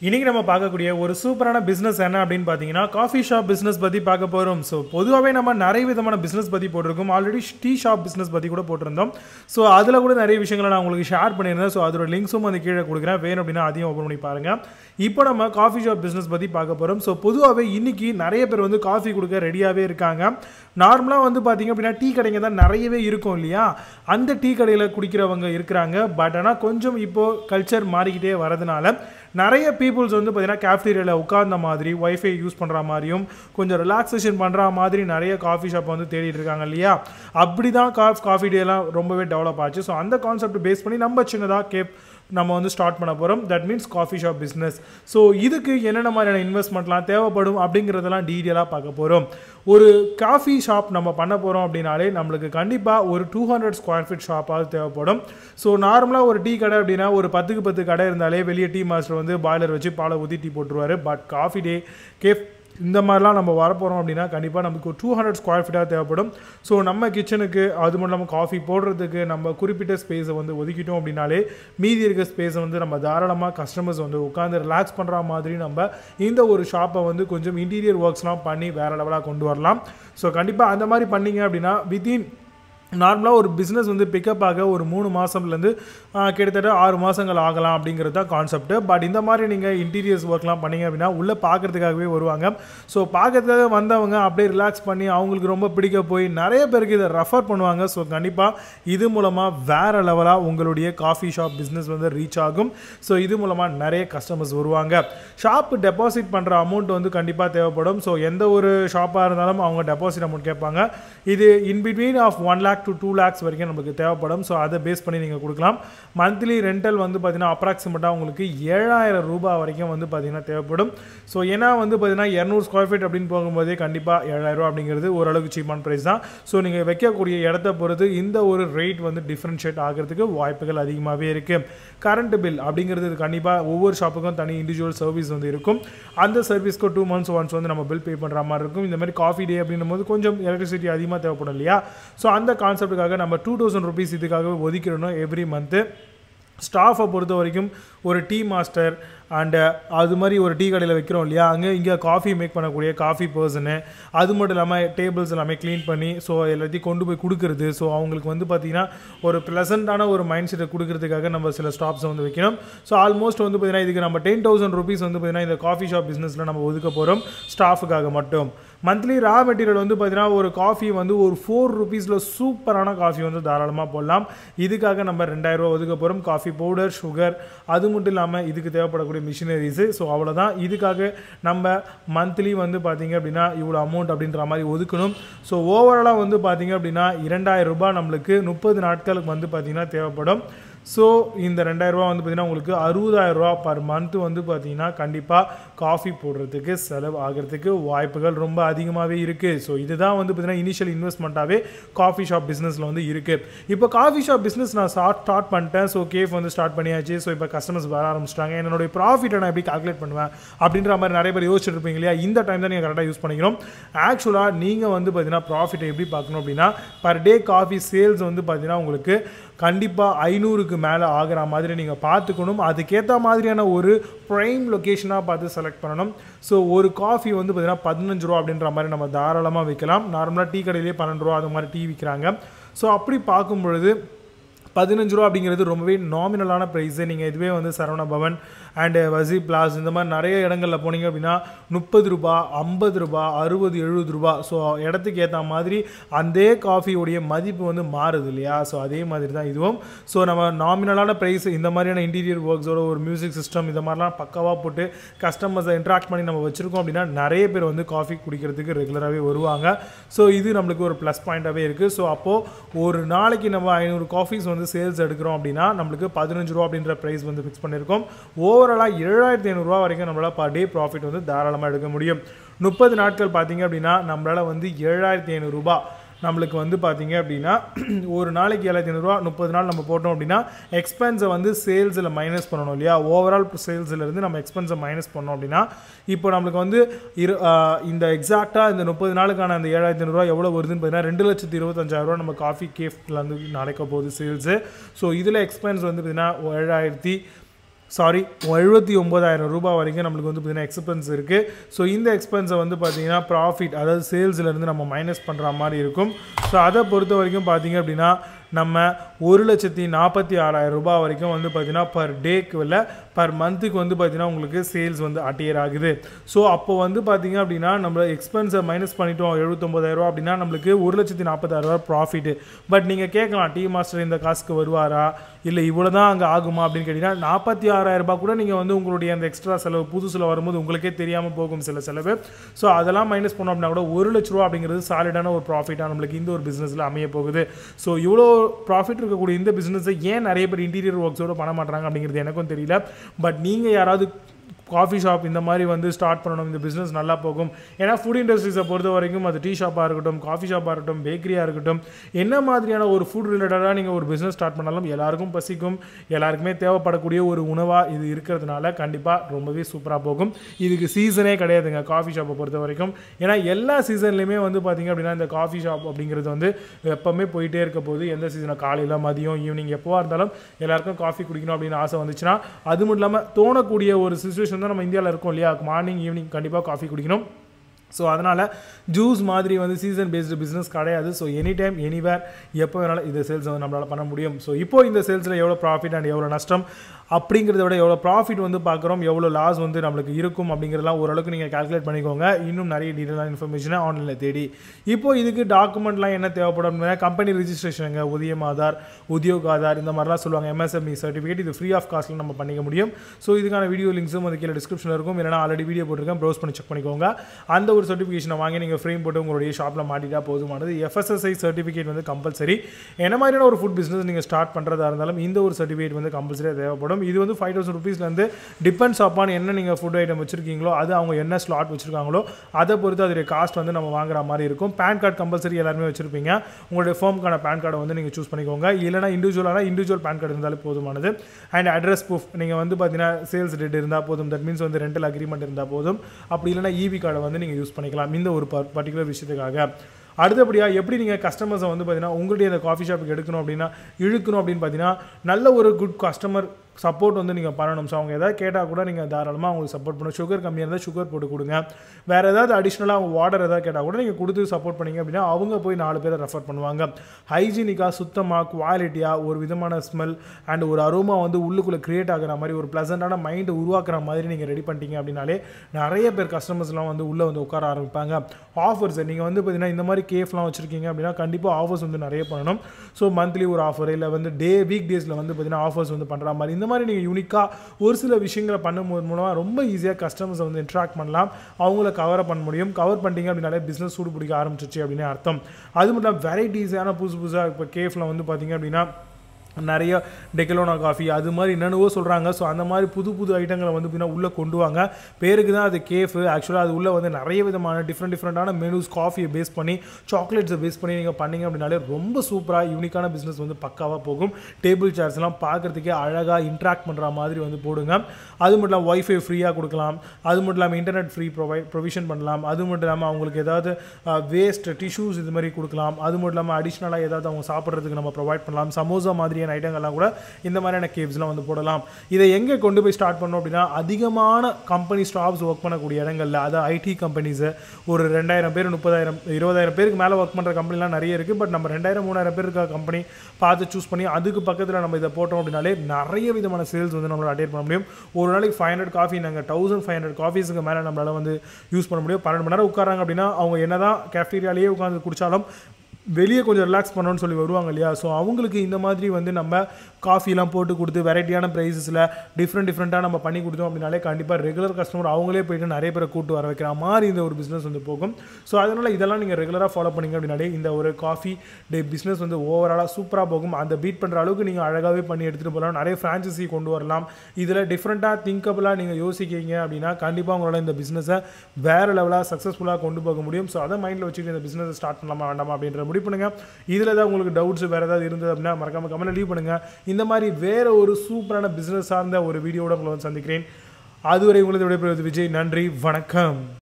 இன்னைக்கு நம்ம பார்க்கக்கூடிய ஒரு சூப்பரான பிஸ்னஸ் என்ன அப்படின்னு பார்த்தீங்கன்னா காஃபி ஷாப் பிஸ்னஸ் பற்றி பார்க்க போகிறோம் ஸோ பொதுவாகவே நம்ம நிறைய விதமான பிஸ்னஸ் பற்றி போட்டிருக்கோம் ஆல்ரெடி டீ ஷாப் பிஸ்னஸ் பற்றி கூட போட்டிருந்தோம் ஸோ அதில் கூட நிறைய விஷயங்களை நான் உங்களுக்கு ஷேர் பண்ணியிருந்தேன் ஸோ அதோட லிங்க்ஸும் வந்து கீழே கொடுக்குறேன் வேணும் அப்படின்னா அதையும் ஓப்பன் பண்ணி பாருங்கள் இப்போ நம்ம காஃபி ஷாப் பிஸ்னஸ் பற்றி பார்க்க போகிறோம் ஸோ பொதுவாகவே இன்னைக்கு நிறைய பேர் வந்து காஃபி கொடுக்க ரெடியாகவே இருக்காங்க நார்மலாக வந்து பார்த்தீங்க அப்படின்னா டீ கடைங்க தான் நிறையவே இருக்கும் இல்லையா அந்த டீ கடையில் குடிக்கிறவங்க இருக்கிறாங்க பட் ஆனால் கொஞ்சம் இப்போது கல்ச்சர் மாறிக்கிட்டே வரதுனால நிறைய பீப்புள்ஸ் வந்து பார்த்தீங்கன்னா கேஃப்டீரியாவில் உட்கார்ந்த மாதிரி ஒய்ஃபை யூஸ் பண்ணுற மாதிரியும் கொஞ்சம் ரிலாக்ஸேஷன் பண்ணுற மாதிரி நிறைய காஃபி ஷாப் வந்து தேடிட்டு இருக்காங்க இல்லையா அப்படி தான் காஃப் காஃபி டேலாம் ரொம்பவே டெவலப் ஆச்சு ஸோ அந்த கான்செப்ட் பேஸ் பண்ணி நம்ம சின்னதாக கேப் நம்ம வந்து ஸ்டார்ட் பண்ண போகிறோம் that means coffee shop business so இதுக்கு என்னென்ன மாதிரியான இன்வெஸ்ட்மெண்ட்லாம் தேவைப்படும் அப்படிங்கிறதெல்லாம் டீட்டெயிலாக பார்க்க போகிறோம் ஒரு காஃபி ஷாப் நம்ம பண்ண போகிறோம் அப்படின்னாலே நம்மளுக்கு கண்டிப்பாக ஒரு டூ ஹண்ட்ரட் ஸ்கொயர் ஃபீட் ஷாப்பாவது தேவைப்படும் ஸோ நார்மலாக ஒரு டீ கடை அப்படின்னா ஒரு பத்துக்கு பத்து கடை இருந்தாலே வெளியே டீ மாஸ்டர் வந்து பாய்லர் வச்சு பாலை ஊற்றி டீ போட்டுருவாரு பட் காஃபி டே கேஃப் இந்த மாதிரிலாம் நம்ம வரப்போகிறோம் அப்படின்னா கண்டிப்பாக நமக்கு ஒரு டூ ஹண்ட்ரட் ஸ்கொயர் ஃபீட்டாக தேவைப்படும் ஸோ நம்ம கிச்சனுக்கு அது மட்டும் இல்லாமல் காஃபி போடுறதுக்கு நம்ம குறிப்பிட்ட ஸ்பேஸை வந்து ஒதுக்கிட்டோம் அப்படின்னாலே மீதி இருக்க ஸ்பேஸை வந்து நம்ம தாராளமாக கஸ்டமர்ஸ் வந்து உட்காந்து ரிலாக்ஸ் பண்ணுற மாதிரி நம்ம இந்த ஒரு ஷாப்பை வந்து கொஞ்சம் இன்டீரியர் ஒர்க்ஸ்லாம் பண்ணி வேறு லெவலாக கொண்டு வரலாம் ஸோ கண்டிப்பாக அந்த மாதிரி பண்ணீங்க அப்படின்னா வித்தின் நார்மலாக ஒரு பிஸ்னஸ் வந்து பிக்கப் ஆக ஒரு மூணு மாதம்லேருந்து கிட்டத்தட்ட ஆறு மாதங்கள் ஆகலாம் அப்படிங்கிறது தான் கான்செப்ட் பட் இந்த மாதிரி நீங்கள் இன்டீரியர்ஸ் ஒர்க்லாம் பண்ணீங்க அப்படின்னா உள்ளே பார்க்குறதுக்காகவே வருவாங்க ஸோ பார்க்கறதுக்காக வந்தவங்க அப்படியே ரிலாக்ஸ் பண்ணி அவங்களுக்கு ரொம்ப பிடிக்க போய் நிறைய பேருக்கு இதை ரெஃபர் பண்ணுவாங்க ஸோ கண்டிப்பாக இது மூலமாக வேறு லெவலாக உங்களுடைய காஃபி ஷாப் பிஸ்னஸ் வந்து ரீச் ஆகும் ஸோ இது மூலமாக நிறைய கஸ்டமர்ஸ் வருவாங்க ஷாப் டெபாசிட் பண்ணுற அமௌண்ட் வந்து கண்டிப்பாக தேவைப்படும் ஸோ எந்த ஒரு ஷாப்பாக இருந்தாலும் அவங்க டெபாசிட் அமௌண்ட் கேட்பாங்க இது in between of one lakh to two lakhs வரைக்கும் நமக்கு தேவைப்படும் ஸோ அதை பேஸ் பண்ணி நீங்கள் கொடுக்கலாம் மந்த்லி ரெண்டல் வந்து பார்த்தீங்கன்னா அப்ராக்சிமேட்டாக உங்களுக்கு ஏழாயிரம் ரூபாய் வரைக்கும் வந்து பார்த்தீங்கன்னா தேவைப்படும் ஸோ ஏன்னா வந்து பார்த்தீங்கன்னா இரநூறு ஸ்கொயர் ஃபீட் அப்படின்னு போகும்போதே கண்டிப்பாக ஏழாயிரம் அப்படிங்கிறது ஓரளவுக்கு சீப்பான ப்ரைஸ் தான் ஸோ நீங்கள் வைக்கக்கூடிய இடத்த பொறுத்து இந்த ஒரு ரேட் வந்து டிஃப்ரென்ஷியேட் ஆகிறதுக்கு வாய்ப்புகள் அதிகமாகவே இருக்குது கரண்ட் பில் அப்படிங்கிறது கண்டிப்பாக ஒவ்வொரு ஷாப்புக்கும் தனி இண்டிவிஜுவல் சர்வீஸ் வந்து இருக்கும் அந்த சர்வீஸ்க்கு டூ மந்த்ஸ் ஒன்ஸ் வந்து நம்ம பில் பே பண்ணுற மாதிரி இருக்கும் இந்த மாதிரி காஃபி டே அப்படின்னும் போது கொஞ்சம் எலக்ட்ரிசிட்டி அதிகமாக தேவைப்படும் இல்லையா ஸோ அந்த கான்செப்ட்டுக்காக நம்ம டூ தௌசண்ட் ருபீஸ் இதுக்காக ஒதுக்கிடணும் எவ்ரி மந்த்து ஸ்டாஃபை பொறுத்த வரைக்கும் ஒரு டீ மாஸ்டர் அண்டு அது மாதிரி ஒரு டீ கடையில் வைக்கிறோம் இல்லையா அங்கே இங்கே காஃபி மேக் பண்ணக்கூடிய காஃபி பர்சனு அது மட்டும் இல்லாமல் டேபிள்ஸ் எல்லாமே க்ளீன் பண்ணி ஸோ எல்லாத்தையும் கொண்டு போய் கொடுக்குறது ஸோ அவங்களுக்கு வந்து பார்த்திங்கன்னா ஒரு ப்ளசண்ட்டான ஒரு மைண்ட் செட்டை கொடுக்கறதுக்காக நம்ம சில ஸ்டாப்ஸை வந்து வைக்கணும் ஸோ ஆல்மோஸ்ட் வந்து பார்த்திங்கன்னா இதுக்கு நம்ம டென் தௌசண்ட் ருபீஸ் வந்து பார்த்திங்கன்னா இந்த காஃபி ஷாப் பிஸ்னஸில் நம்ம ஒதுக்க போகிறோம் ஸ்டாஃபுக்காக மட்டும் மந்த்லி ரா மெட்டீரியல் வந்து பார்த்தீங்கன்னா ஒரு காஃபி வந்து ஒரு ஃபோர் ருபீஸில் சூப்பரான காஃபி வந்து தாராளமாக போடலாம் இதுக்காக நம்ம ரெண்டாயிரரூவா ஒதுக்க போகிறோம் காஃபி பவுடர் சுகர் அது மட்டும் இல்லாமல் இதுக்கு தேவைப்படக்கூடிய மிஷினரிஸு ஸோ அவ்வளோதான் இதுக்காக நம்ம மந்த்லி வந்து பார்த்திங்க அப்படின்னா இவ்வளோ அமௌண்ட் அப்படின்ற மாதிரி ஒதுக்கணும் ஸோ ஓவராலாக வந்து பார்த்திங்க அப்படின்னா இரண்டாயிரம் ரூபாய் நம்மளுக்கு முப்பது நாட்களுக்கு வந்து பார்த்திங்கன்னா தேவைப்படும் ஸோ இந்த ரெண்டாயிரரூபா வந்து பார்த்திங்கன்னா உங்களுக்கு அறுபதாயிரரூபா பர் மந்த் வந்து பார்த்திங்கன்னா கண்டிப்பாக காஃபி போடுறதுக்கு செலவு ஆகிறதுக்கு வாய்ப்புகள் ரொம்ப அதிகமாகவே இருக்குது ஸோ இதுதான் வந்து பார்த்திங்கன்னா இனிஷியல் இன்வெஸ்ட்மெண்ட்டாகவே காஃபி ஷாப் பிஸ்னஸில் வந்து இருக்குது இப்போ காஃபி ஷாப் பிஸ்னஸ் நான் ஸ்டார்ட் ஸ்டார்ட் பண்ணிட்டேன் ஸோ கேஃப் வந்து ஸ்டார்ட் பண்ணியாச்சு ஸோ இப்போ கஸ்டமர்ஸ் வர ஆரம்பிச்சிட்டாங்க என்னுடைய ப்ராஃபிட்டை நான் எப்படி கால்குலேட் பண்ணுவேன் அப்படின்ற மாதிரி நிறைய பேர் யோசிச்சுட்டு இருப்பீங்க இல்லையா இந்த டைம் தான் நீங்கள் கரெக்டாக யூஸ் பண்ணிக்கணும் ஆக்சுவலாக நீங்கள் வந்து பார்த்தீங்கன்னா ப்ராஃபிட்டை எப்படி பார்க்கணும் அப்படின்னா பர் டே காஃபி சேல்ஸ் வந்து பார்த்தீங்கன்னா உங்களுக்கு கண்டிப்பாக ஐநூறுக்கு மேலே ஆகிற மாதிரி நீங்கள் பார்த்துக்கணும் அதுக்கேற்ற மாதிரியான ஒரு ப்ரைம் லொக்கேஷனாக பார்த்து செலக்ட் பண்ணணும் ஸோ ஒரு காஃபி வந்து பார்த்திங்கன்னா பதினஞ்சு ரூபா அப்படின்ற மாதிரி நம்ம தாராளமாக விற்கலாம் நார்மலாக டீ கடையிலே பன்னெண்டு ரூபா அது மாதிரி டீ விற்கிறாங்க ஸோ அப்படி பார்க்கும் பொழுது பதினஞ்சு ரூபா அப்படிங்கிறது ரொம்பவே நாமினலான ப்ரைஸு நீங்கள் இதுவே வந்து சரவண பவன் அண்டு வசி பிளாஸ் இந்த மாதிரி நிறைய இடங்களில் போனீங்க அப்படின்னா முப்பது ரூபா ஐம்பது ரூபா அறுபது எழுபது ரூபா ஸோ இடத்துக்கு ஏற்ற மாதிரி அந்த காஃபியோடைய மதிப்பு வந்து மாறுது இல்லையா ஸோ அதே மாதிரி தான் இதுவும் ஸோ நம்ம நாமினலான ப்ரைஸ் இந்த மாதிரியான இன்டீரியர் ஒர்க்ஸோட ஒரு மியூசிக் சிஸ்டம் இந்த மாதிரிலாம் பக்கவாக போட்டு கஸ்டமர்ஸை இன்ட்ராக்ட் பண்ணி நம்ம வச்சுருக்கோம் அப்படின்னா நிறைய பேர் வந்து காஃபி குடிக்கிறதுக்கு ரெகுலராகவே வருவாங்க ஸோ இது நம்மளுக்கு ஒரு ப்ளஸ் பாயிண்ட்டாகவே இருக்குது ஸோ அப்போது ஒரு நாளைக்கு நம்ம ஐநூறு காஃபிஸ் வந்து சேல்ஸ் எடுக்கிறோம் அப்படின்னா நம்மளுக்கு பதினஞ்சு ரூபா அப்படின்ற ப்ரைஸ் வந்து ஃபிக்ஸ் பண்ணியிருக்கோம் ஓவராலாக ஏழாயிரத்தி ஐநூறுரூவா வரைக்கும் நம்மளால் பர் டே ப்ராஃபிட் வந்து தாராளமாக எடுக்க முடியும் முப்பது நாட்கள் பார்த்தீங்க அப்படின்னா நம்மளால் வந்து ஏழாயிரத்தி ஐநூறுரூபா நம்மளுக்கு வந்து பார்த்தீங்க அப்படின்னா ஒரு நாளைக்கு ஏழாயிரத்தி ஐநூறுரூவா முப்பது நாள் நம்ம போட்டோம் அப்படின்னா எக்ஸ்பென்ஸை வந்து சேல்ஸில் மைனஸ் பண்ணணும் இல்லையா ஓவரால் சேல்ஸ்லேருந்து நம்ம எக்ஸ்பென்ஸை மைனஸ் பண்ணோம் அப்படின்னா இப்போ நம்மளுக்கு வந்து இரு இந்த எக்ஸாக்டாக இந்த முப்பது நாளுக்கான அந்த ஏழாயிரத்தி ஐநூறுரூவா எவ்வளோ வருதுன்னு பார்த்தீங்கன்னா ரெண்டு லட்சத்தி இருபத்தஞ்சாயிரரூவா நம்ம காஃபி கேஃப்டில் வந்து நடக்க போகுது சேல்ஸு ஸோ இதில் எக்ஸ்பென்ஸ் வந்து பார்த்தீங்கன்னா ஏழாயிரத்தி சாரி எழுபத்தி ஒம்பதாயிரம் ரூபாய் வரைக்கும் நம்மளுக்கு வந்து பார்த்தீங்கன்னா எக்ஸ்பென்ஸ் இருக்குது ஸோ இந்த எக்ஸ்பென்ஸை வந்து பார்த்தீங்கன்னா ப்ராஃபிட் அதாவது சேல்ஸ்லேருந்து நம்ம மைனஸ் பண்ணுற மாதிரி இருக்கும் ஸோ அதை பொறுத்த வரைக்கும் பார்த்தீங்க அப்படின்னா நம்ம ஒரு லட்சத்தி நாற்பத்தி ஆறாயிரம் ரூபாய் வரைக்கும் வந்து பார்த்தீங்கன்னா பர் டேக்கு இல்லை பர் மந்த்துக்கு வந்து பார்த்தீங்கன்னா உங்களுக்கு சேல்ஸ் வந்து அட்டியர் ஆகுது ஸோ அப்போ வந்து பார்த்தீங்க அப்படின்னா நம்ம எக்ஸ்பென்ஸை மைனஸ் பண்ணிட்டோம் எழுபத்தொம்பதாயிரரூவா அப்படின்னா நம்மளுக்கு ஒரு லட்சத்தி நாற்பத்தாயிரரூவா ப்ராஃபிட்டு பட் நீங்கள் கேட்கலாம் டீ மாஸ்டர் இந்த காசுக்கு வருவாரா இல்லை இவ்வளோ தான் அங்கே ஆகுமா அப்படின்னு கேட்டிங்கன்னா நாற்பத்தி ஆறாயிரம் ரூபாய் கூட நீங்கள் வந்து உங்களுடைய அந்த எக்ஸ்ட்ரா செலவு புதுசில் வரும்போது உங்களுக்கே தெரியாமல் போகும் சில செலவு ஸோ அதெல்லாம் மைனஸ் பண்ணோம் அப்படின்னா கூட ஒரு லட்ச ரூபா அப்படிங்கிறது சாலிடான ஒரு ப்ராஃபிட்டாக நம்மளுக்கு இந்த ஒரு பிஸ்னஸில் அமைய போகுது ஸோ இவ்வளோ ப்ராஃபிட் இருக்கக்கூடிய இந்த பிஸ்னஸை ஏன் நிறைய பேர் இன்டீரியர் ஒர்க்ஸோட பண்ண மாட்டாங்க அப்படிங்கிறது எனக்கும் தெரியல பட் நீங்கள் யாராவது காஃபி ஷாப் இந்த மாதிரி வந்து ஸ்டார்ட் பண்ணணும் இந்த பிஸ்னஸ் நல்லா போகும் ஏன்னா ஃபுட் இண்டஸ்ட்ரீஸை பொறுத்த வரைக்கும் அது டீ ஷாப்பாக இருக்கட்டும் காஃபி ஷாப்பாக இருக்கட்டும் பேக்கரியாக இருக்கட்டும் என்ன மாதிரியான ஒரு ஃபுட் ரிலேட்டடாக நீங்கள் ஒரு பிஸ்னஸ் ஸ்டார்ட் பண்ணாலும் எல்லாருக்கும் பசிக்கும் எல்லாருக்குமே தேவைப்படக்கூடிய ஒரு உணவாக இது இருக்கிறதுனால கண்டிப்பாக ரொம்பவே சூப்பராக போகும் இதுக்கு சீசனே கிடையாதுங்க காஃபி ஷாப்பை பொறுத்த வரைக்கும் ஏன்னா எல்லா சீசன்லையுமே வந்து பார்த்திங்க அப்படின்னா இந்த காஃபி ஷாப் அப்படிங்கிறது வந்து எப்போவுமே போயிட்டே இருக்க போது எந்த சீசனில் காலையில் மதியம் ஈவினிங் எப்போவா இருந்தாலும் எல்லாருக்கும் காஃபி குடிக்கணும் அப்படின்னு ஆசை வந்துச்சுன்னா அது மட்டும் இல்லாமல் தோணக்கூடிய ஒரு சுச்சுவேஷன் தான் நம்ம இந்தியாவில் இருக்கோம் இல்லையா மார்னிங் ஈவினிங் கண்டிப்பாக காஃபி குடிக்கணும் ஸோ அதனால் ஜூஸ் மாதிரி வந்து சீசன் பேஸ்டு பிஸ்னஸ் கிடையாது ஸோ எனி டைம் எனிவேர் எப்போ வேணாலும் இந்த சேல்ஸ் வந்து நம்மளால் பண்ண முடியும் ஸோ இப்போ இந்த சேல்ஸில் எவ்வளோ ப்ராஃபிட் அண்ட் எவ்வளோ நஷ்டம் அப்படிங்கிறத விட எவ்வளோ ப்ராஃபிட் வந்து பார்க்குறோம் எவ்வளோ லாஸ் வந்து நம்மளுக்கு இருக்கும் அப்படிங்கிறதெல்லாம் ஓரளவுக்கு நீங்கள் கால்குலேட் பண்ணிக்கோங்க இன்னும் நிறைய டீட்டெயிலான இன்ஃபர்மேஷனை ஆன்லைனில் தேடி இப்போ இதுக்கு டாக்குமெண்ட்லாம் என்ன தேவைப்படும் கம்பெனி ரிஜிஸ்ட்ரேஷனுங்க உதயம் ஆதார் உத்தியோக் ஆதார் இந்த மாதிரிலாம் சொல்லுவாங்க எம்எஸ்எம்இ சர்டிஃபிகேட் இது ஃப்ரீ ஆஃப் காஸ்ட்டில் நம்ம பண்ணிக்க முடியும் ஸோ இதுக்கான வீடியோ லிங்க்ஸும் அது கீழே டிஸ்கிரிப்ஷனில் இருக்கும் இல்லைனா ஆல்ரெடி வீடியோ போட்டிருக்கேன் ப்ரௌஸ் பண்ணி செக் பண்ணிக்கோங்க அந்த ஒரு சர்டிஃபிகேஷனை வாங்கி நீங்கள் ஃப்ரேம் போட்டு உங்களுடைய ஷாப்பில் மாட்டிட்டா போதுமானது எஃப்எஸ்எஸ்ஐ சர்டிஃபிகேட் வந்து கம்பல்சரி என்ன மாதிரியான ஒரு ஃபுட் பிஸ்னஸ் நீங்கள் ஸ்டார்ட் பண்ணுறதா இருந்தாலும் இந்த ஒரு சர்டிஃபிகேட் வந்து கம்பல்சரியாக தேவைப்படும் இது வந்து ஃபைவ் தௌசண்ட் ருபீஸ்லேருந்து டிபெண்ட்ஸ் அப்பான் என்ன நீங்கள் ஃபுட் ஐட்டம் வச்சிருக்கீங்களோ அது அவங்க என்ன ஸ்லாட் வச்சிருக்காங்களோ அதை பொறுத்து அதோடைய காஸ்ட் வந்து நம்ம வாங்குற மாதிரி இருக்கும் பேன் கார்டு கம்பல்சரி எல்லாருமே வச்சிருப்பீங்க உங்களுடைய ஃபோம்க்கான பேன் கார்டை வந்து நீங்கள் சூஸ் பண்ணிக்கோங்க இல்லைனா இண்டிவிஜுவலான இண்டிவிஜுவல் பேன் கார்டு இருந்தாலே போதுமானது அண்ட் அட்ரஸ் ப்ரூஃப் நீங்கள் வந்து பார்த்தீங்கன்னா சேல்ஸ் டேட் இருந்தால் போதும் தட் மீன்ஸ் வந்து ரெண்டல் அக்ரிமெண்ட் இருந்தால் போதும் அப்படி இல்லைனா இபி கார்டை வந்து நீங்கள் யூஸ் பண்ணிக்கலாம் இந்த ஒரு பர்டிகுலர் விஷயத்துக்காக அடுத்தபடியாக எப்படி நீங்கள் கஸ்டமர்ஸை வந்து பார்த்தீங்கன்னா உங்களுடைய அந்த காஃபி ஷாப்புக்கு எடுக்கணும் அப்படின்னா இழுக்கணும் அப்படின்னு பார்த்தீங்கன்னா நல்ல ஒரு குட் கஸ்டமர் சப்போர்ட் வந்து நீங்கள் பண்ணணும் ஸோ அவங்க எதாவது கேட்டால் கூட நீங்கள் தாராளமாக அவங்களுக்கு சப்போர்ட் பண்ணணும் சுகர் கம்மியாக இருந்தால் சுகர் போட்டு கொடுங்க வேறு ஏதாவது அடிஷ்னலாக அவங்க வாட்டர் ஏதாவது கேட்டால் கூட நீங்கள் கொடுத்து சப்போர்ட் பண்ணீங்க அப்படின்னா அவங்க போய் நாலு பேரை ரெஃபர் பண்ணுவாங்க ஹைஜீனிக்காக சுத்தமாக குவாலிட்டியாக ஒரு விதமான ஸ்மெல் அண்ட் ஒரு அரோமா வந்து உள்ளுக்குள்ளே க்ரியேட் ஆகிற மாதிரி ஒரு ப்ளசண்ட்டான மைண்டு உருவாக்குற மாதிரி நீங்கள் ரெடி பண்ணிட்டீங்க அப்படின்னாலே நிறைய பேர் கஸ்டமர்ஸ்லாம் வந்து உள்ளே வந்து உட்கார ஆரம்பிப்பாங்க ஆஃபர்ஸ் நீங்கள் வந்து பார்த்தீங்கன்னா இந்த மாதிரி கேஃப்லாம் வச்சுருக்கீங்க அப்படின்னா கண்டிப்பாக ஆஃபர்ஸ் வந்து நிறைய பண்ணணும் ஸோ மந்த்லி ஒரு ஆஃபர் இல்லை வந்து டே வீக் டேஸில் வந்து பார்த்தீங்கன்னா ஆஃபர்ஸ் வந்து பண்ணுற மாதிரி இந்த மாதிரி நீங்கள் யூனிக்காக ஒரு சில விஷயங்களை பண்ணும்போது மூலமாக ரொம்ப ஈஸியாக கஸ்டமர்ஸை வந்து இன்ட்ராக்ட் பண்ணலாம் அவங்கள கவர் பண்ண முடியும் கவர் பண்ணிட்டீங்க அப்படின்னாலே பிஸ்னஸ் சூடு பிடிக்க ஆரம்பிச்சிச்சு அப்படின்னு அர்த்தம் அது மட்டும் இல்லாமல் வெரைட்டிஸான புதுசு புதுசாக இப்போ கேஃபில் வந்து பார்த்தீங்க அப்படின்னா நிறைய டெக்கலோனா காஃபி அது மாதிரி என்னென்னவோ சொல்கிறாங்க ஸோ அந்த மாதிரி புது புது ஐட்டங்களை வந்து பார்த்தீங்கன்னா உள்ளே கொண்டு வாங்க பேருக்கு தான் அது கேஃபு ஆக்சுவலாக அது உள்ளே வந்து நிறைய விதமான டிஃப்ரெண்ட் டிஃப்ரெண்ட்டான மெனூஸ் காஃபியை பேஸ் பண்ணி சாக்லேட்ஸை பேஸ் பண்ணி நீங்கள் பண்ணீங்க அப்படின்னாலே ரொம்ப சூப்பராக யூனிக்கான பிஸ்னஸ் வந்து பக்காவாக போகும் டேபிள் சேர்ஸ்லாம் பார்க்குறதுக்கே அழகாக இன்ட்ராக்ட் பண்ணுற மாதிரி வந்து போடுங்க அது மட்டும் இல்லாமல் ஒய்ஃபை ஃப்ரீயாக கொடுக்கலாம் அது மட்டும் இல்லாமல் இன்டர்நெட் ஃப்ரீ ப்ரொவைட் ப்ரொவிஷன் பண்ணலாம் அது மட்டும் இல்லாமல் அவங்களுக்கு ஏதாவது வேஸ்ட் டிஷ்யூஸ் இது மாதிரி கொடுக்கலாம் அது மட்டும் இல்லாமல் அடிஷ்னலாக ஏதாவது அவங்க சாப்பிட்றதுக்கு நம்ம ப்ரொவைட் பண்ணலாம் சமோசா மாதிரியான ஐட்டங்கள்லாம் கூட இந்த மாதிரியான கேப்ஸ்லாம் வந்து போடலாம் இதை எங்கே கொண்டு போய் ஸ்டார்ட் பண்ணோம் அப்படின்னா அதிகமான கம்பெனி ஸ்டாஃப்ஸ் ஒர்க் பண்ணக்கூடிய இடங்களில் அதாவது ஐடி கம்பெனிஸு ஒரு ரெண்டாயிரம் பேர் முப்பதாயிரம் இருபதாயிரம் பேருக்கு மேலே ஒர்க் பண்ணுற கம்பெனிலாம் நிறைய இருக்குது பட் நம்ம ரெண்டாயிரம் மூணாயிரம் பேர் இருக்க கம்பெனி பார்த்து சூஸ் பண்ணி அதுக்கு பக்கத்தில் நம்ம இதை போட்டோம் அப்படின்னாலே நிறைய விதமான சேல்ஸ் வந்து நம்மளால் அட்டேட் பண்ண முடியும் ஒரு நாளைக்கு ஃபைவ் ஹண்ட்ரட் காஃபி நாங்கள் தௌசண்ட் ஃபைவ் ஹண்ட்ரட் காஃபீஸுக்கு மேலே நம்மளால் வந்து யூஸ் பண்ண முடியும் பன்னெண்டு மணி நேரம் உட்காராங்க அப்படின்னா அவங்க என்ன தான் கேஃப்டீரியாலேயே உட்காந்து குடித்தாலும் வெளியே கொஞ்சம் ரிலாக்ஸ் பண்ணணும்னு சொல்லி வருவாங்க இல்லையா ஸோ அவங்களுக்கு இந்த மாதிரி வந்து நம்ம காஃபிலாம் போட்டு கொடுத்து வெரைட்டியான ப்ரைஸஸில் டிஃப்ரெண்ட் டிஃப்ரெண்ட்டாக நம்ம பண்ணி கொடுத்தோம் அப்படின்னாலே கண்டிப்பாக ரெகுலர் கஸ்டமர் அவங்களே போயிட்டு நிறைய பேரை கூட்டு வர வைக்கிற மாதிரி இந்த ஒரு பிஸ்னஸ் வந்து போகும் ஸோ அதனால் இதெல்லாம் நீங்கள் ரெகுலராக ஃபாலோ பண்ணிங்க அப்படின்னாலே இந்த ஒரு காஃபி டே பிஸ்னஸ் வந்து ஓவராலாக சூப்பராக போகும் அந்த பீட் பண்ணுற அளவுக்கு நீங்கள் அழகாகவே பண்ணி எடுத்துகிட்டு போகலாம் நிறைய ஃப்ரான்ச்சைசி கொண்டு வரலாம் இதில் டிஃப்ரெண்ட்டாக திங்கபிளாக நீங்கள் யோசிக்கிறீங்க அப்படின்னா கண்டிப்பாக உங்களால் இந்த பிஸ்னஸை வேறு லெவலாக சக்ஸஸ்ஃபுல்லாக கொண்டு போக முடியும் ஸோ அதை மைண்டில் வச்சுக்கிட்டு இந்த பிஸ்னஸை ஸ்டார்ட் பண்ணலாமா வேண்டாமா அப்படின்ற முடிவு பண்ணுங்கள் இதில் ஏதாவது உங்களுக்கு டவுட்ஸ் வேறு ஏதாவது இருந்தது அப்படின்னா மறக்காமல் கமெண்ட் லீவ் பண்ணுங்கள் இந்த மாதிரி வேறு ஒரு சூப்பரான பிஸ்னஸ் சார்ந்த ஒரு வீடியோட உங்களை வந்து சந்திக்கிறேன் அதுவரை உங்களது விடைபெறுவது விஜய் நன்றி வணக்கம்